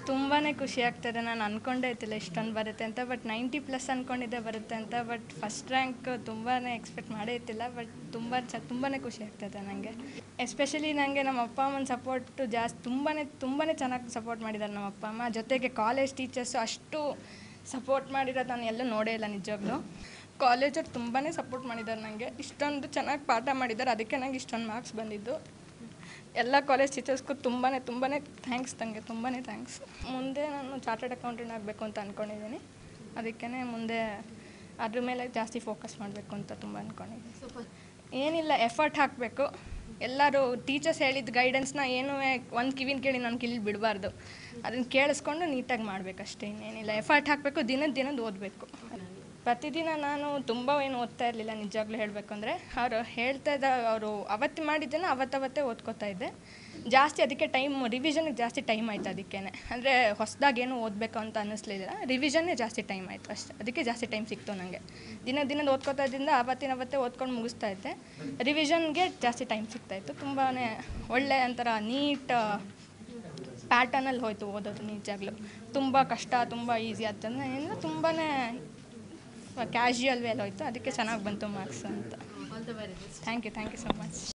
ತುಂಬಾ ಖುಷಿ ಆಗ್ತದೆ ನಾನು ಅಂದ್ಕೊಂಡೇ ಇದ್ದಿಲ್ಲ ಇಷ್ಟೊಂದು ಬರುತ್ತೆ ಅಂತ ಬಟ್ ನೈಂಟಿ ಪ್ಲಸ್ ಅಂದ್ಕೊಂಡಿದ್ದೆ ಬರುತ್ತೆ ಅಂತ ಬಟ್ ಫಸ್ಟ್ ರ್ಯಾಂಕ್ ತುಂಬಾ ಎಕ್ಸ್ಪೆಕ್ಟ್ ಮಾಡೇ ಇತ್ತಿಲ್ಲ ಬಟ್ ತುಂಬ ಚ ತುಂಬಾ ಖುಷಿ ಆಗ್ತದೆ ನನಗೆ ಎಸ್ಪೆಷಲಿ ನನಗೆ ನಮ್ಮ ಅಪ್ಪ ಅಮ್ಮನ ಸಪೋರ್ಟು ಜಾಸ್ತಿ ತುಂಬಾ ತುಂಬಾ ಚೆನ್ನಾಗಿ ಸಪೋರ್ಟ್ ಮಾಡಿದ್ದಾರೆ ನಮ್ಮ ಅಪ್ಪ ಅಮ್ಮ ಜೊತೆಗೆ ಕಾಲೇಜ್ ಟೀಚರ್ಸು ಅಷ್ಟು ಸಪೋರ್ಟ್ ಮಾಡಿರೋದು ನಾನು ಎಲ್ಲೂ ನೋಡೇ ಇಲ್ಲ ನಿಜವಾಗ್ಲೂ ಕಾಲೇಜವ್ರು ತುಂಬಾ ಸಪೋರ್ಟ್ ಮಾಡಿದ್ದಾರೆ ನನಗೆ ಇಷ್ಟೊಂದು ಚೆನ್ನಾಗಿ ಪಾಠ ಮಾಡಿದ್ದಾರೆ ಅದಕ್ಕೆ ನಂಗೆ ಇಷ್ಟೊಂದು ಮಾರ್ಕ್ಸ್ ಬಂದಿದ್ದು ಎಲ್ಲ ಕಾಲೇಜ್ ಟೀಚರ್ಸ್ಗೂ ತುಂಬಾ ತುಂಬಾ ಥ್ಯಾಂಕ್ಸ್ ನನಗೆ ತುಂಬಾ ಥ್ಯಾಂಕ್ಸ್ ಮುಂದೆ ನಾನು ಚಾರ್ಟರ್ಡ್ ಅಕೌಂಟೆಂಟ್ ಆಗಬೇಕು ಅಂತ ಅಂದ್ಕೊಂಡಿದ್ದೀನಿ ಅದಕ್ಕೇ ಮುಂದೆ ಅದ್ರ ಮೇಲೆ ಜಾಸ್ತಿ ಫೋಕಸ್ ಮಾಡಬೇಕು ಅಂತ ತುಂಬ ಅಂದ್ಕೊಂಡಿದ್ದೀನಿ ಏನಿಲ್ಲ ಎಫರ್ಟ್ ಹಾಕಬೇಕು ಎಲ್ಲರೂ ಟೀಚರ್ಸ್ ಹೇಳಿದ ಗೈಡೆನ್ಸ್ನ ಏನೂ ಒಂದು ಕಿವಿನ ಕೇಳಿ ನಾನು ಕಿಲ್ಲಿ ಬಿಡಬಾರ್ದು ಅದನ್ನು ಕೇಳಿಸ್ಕೊಂಡು ನೀಟಾಗಿ ಮಾಡಬೇಕಷ್ಟೇ ಇನ್ನೇನಿಲ್ಲ ಎಫರ್ಟ್ ಹಾಕಬೇಕು ದಿನದ ದಿನದ ಓದಬೇಕು ಪ್ರತಿದಿನ ನಾನು ತುಂಬ ಏನು ಓದ್ತಾ ಇರಲಿಲ್ಲ ನಿಜವಾಗ್ಲೂ ಹೇಳಬೇಕು ಅಂದರೆ ಅವರು ಹೇಳ್ತಾ ಇದ್ದ ಅವರು ಅವತ್ತು ಮಾಡಿದ್ದನ್ನು ಅವತ್ತವತ್ತೇ ಓದ್ಕೋತಾ ಇದ್ದೆ ಜಾಸ್ತಿ ಅದಕ್ಕೆ ಟೈಮ್ ರಿವಿಷನ್ಗೆ ಜಾಸ್ತಿ ಟೈಮ್ ಆಯಿತು ಅದಕ್ಕೇ ಅಂದರೆ ಹೊಸದಾಗಿ ಏನು ಓದಬೇಕು ಅಂತ ಅನ್ನಿಸ್ಲಿಲ್ಲ ರಿವಿಷನ್ನೇ ಜಾಸ್ತಿ ಟೈಮ್ ಆಯಿತು ಅಷ್ಟೇ ಅದಕ್ಕೆ ಜಾಸ್ತಿ ಟೈಮ್ ಸಿಕ್ತು ನನಗೆ ದಿನ ದಿನದ ಓದ್ಕೋತಾ ಇದ್ದಿಂದ ಆವತ್ತಿನ ಅವತ್ತೇ ಓದ್ಕೊಂಡು ಮುಗಿಸ್ತಾ ಇದ್ದೆ ರಿವಿಷನ್ಗೆ ಜಾಸ್ತಿ ಟೈಮ್ ಸಿಗ್ತಾಯಿತ್ತು ತುಂಬಾ ಒಳ್ಳೆ ಒಂಥರ ನೀಟ್ ಪ್ಯಾಟರ್ನಲ್ಲಿ ಹೋಯ್ತು ಓದೋದು ನಿಜವಾಗ್ಲೂ ತುಂಬ ಕಷ್ಟ ತುಂಬ ಈಸಿ ಆಗ್ತದೆ ಏನಿಲ್ಲ ತುಂಬಾ ಕ್ಯಾಶುಯಲ್ ವೇಲ್ ಹೋಯ್ತು ಅದಕ್ಕೆ ಚೆನ್ನಾಗಿ ಬಂತು ಮಾರ್ಕ್ಸ್ ಅಂತ thank you thank you so much